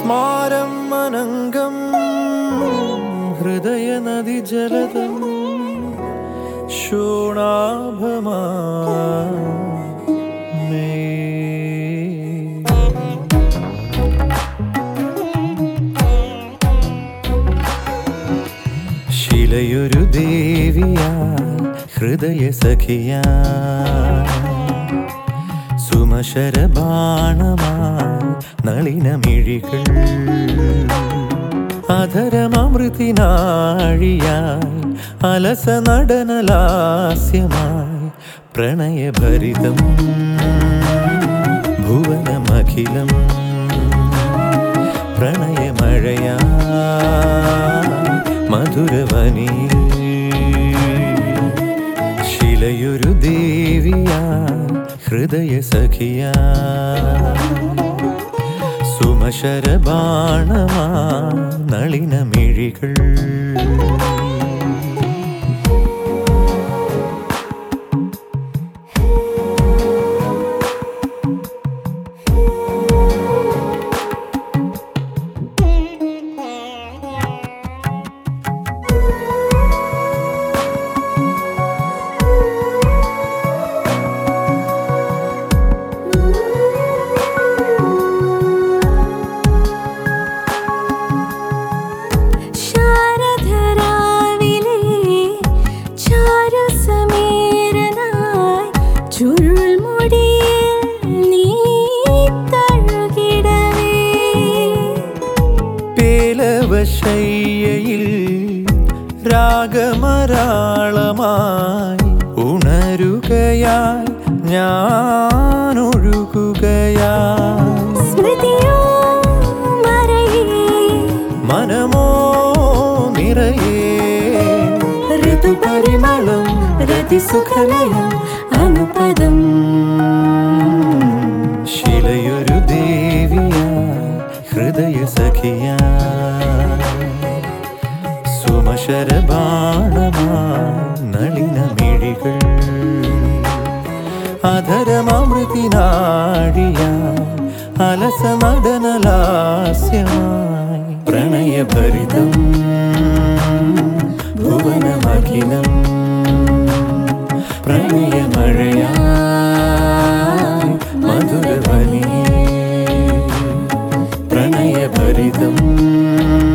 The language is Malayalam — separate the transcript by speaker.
Speaker 1: സ്മാരം അനംഗം ഹൃദയ നദി ജലതം ശോണാഭമാ ശിലയൊരു ദേവിയാ ഹൃദയ സഖിയാ സുമശരബാണമായി നളിനമിഴികൾ അധരമൃതിനാഴിയായി അലസ നടനലാസ്യമായി പ്രണയഭരിതം ഭുവനമഖിലം പ്രണയമഴയാ മധുരവനിയിൽ ശിലയൊരു ദേവിയാ ഹൃദയ സഖിയാ സുമശരബാണമാ നളിനമിഴികൾ
Speaker 2: ശാരദരാവിലെ ചാരുസമീരനായി ചുരുൾമുടിയിൽ നീ തഴുകിടവേ
Speaker 1: പേലവശയ്യയിൽ രാഗമരാളമായി ഉണരുകയായി ഞാൻ ഒഴുകുകയായി
Speaker 2: സ്മൃതിയോ മറയേ
Speaker 1: മനമോ നിറയേ ഋതുപരിമളം രതിസുഖലയം
Speaker 2: അനുപദം
Speaker 1: ശിലയൊരു ദേവിയാ ഹൃദയ സഖിയാ സുമശരബാണമാ നളിനമിഴികൾ അധരമൃതിനാടിയ അലസ നടനലാസ്യമായി പ്രണയഭരിതം ഭുവനമഖിലം പ്രണയമഴയാ മധുരവനി പ്രണയഭരിതം